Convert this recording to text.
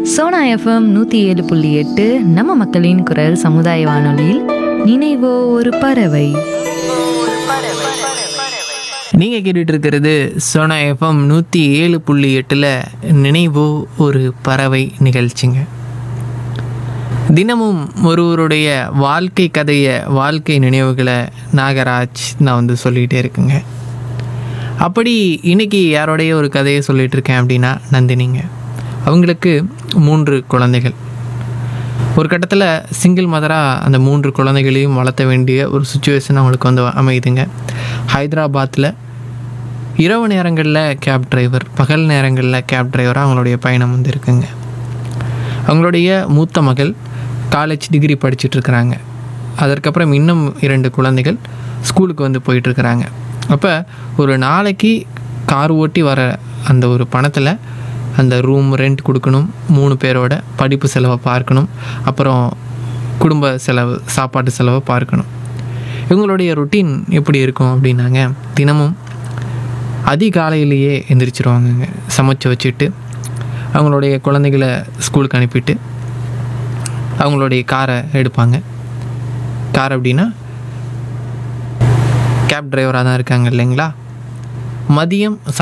Sona FM நூற்றி ஏழு புள்ளி எட்டு நம்ம மக்களின் குரல் சமுதாய வானொலியில் நினைவோ ஒரு பறவை நீங்கள் கேட்டுட்டு இருக்கிறது சோனா எஃப்எம் நூற்றி ஏழு புள்ளி எட்டில் நினைவோ ஒரு பறவை நிகழ்ச்சிங்க தினமும் ஒருவருடைய வாழ்க்கை கதையை வாழ்க்கை நினைவுகளை நாகராஜ் நான் வந்து சொல்லிகிட்டே இருக்குங்க அப்படி இன்னைக்கு யாரோடைய ஒரு கதையை சொல்லிட்டு இருக்கேன் அப்படின்னா நந்தினிங்க அவங்களுக்கு மூன்று குழந்தைகள் ஒரு கட்டத்தில் சிங்கிள் மதராக அந்த மூன்று குழந்தைகளையும் வளர்த்த வேண்டிய ஒரு சுச்சுவேஷன் அவங்களுக்கு வந்து அமையுதுங்க ஹைதராபாத்தில் இரவு நேரங்களில் கேப் டிரைவர் பகல் நேரங்களில் கேப் டிரைவராக அவங்களுடைய பயணம் வந்து இருக்குங்க அவங்களுடைய மூத்த மகள் காலேஜ் டிகிரி படிச்சுட்டு இருக்கிறாங்க அதற்கப்புறம் இன்னும் இரண்டு குழந்தைகள் ஸ்கூலுக்கு வந்து போயிட்டுருக்கிறாங்க அப்போ ஒரு நாளைக்கு கார் ஓட்டி வர அந்த ஒரு பணத்தில் அந்த ரூம் ரெண்ட் கொடுக்கணும் மூணு பேரோட படிப்பு செலவை பார்க்கணும் அப்புறம் குடும்ப செலவு சாப்பாட்டு செலவை பார்க்கணும் இவங்களுடைய ரொட்டீன் எப்படி இருக்கும் அப்படின்னாங்க தினமும் அதிகாலையிலேயே எந்திரிச்சிருவாங்கங்க சமைச்சு வச்சுட்டு அவங்களுடைய குழந்தைகளை ஸ்கூலுக்கு அனுப்பிட்டு அவங்களுடைய காரை எடுப்பாங்க கார் அப்படின்னா கேப் டிரைவராக தான் இருக்காங்க இல்லைங்களா மதியம்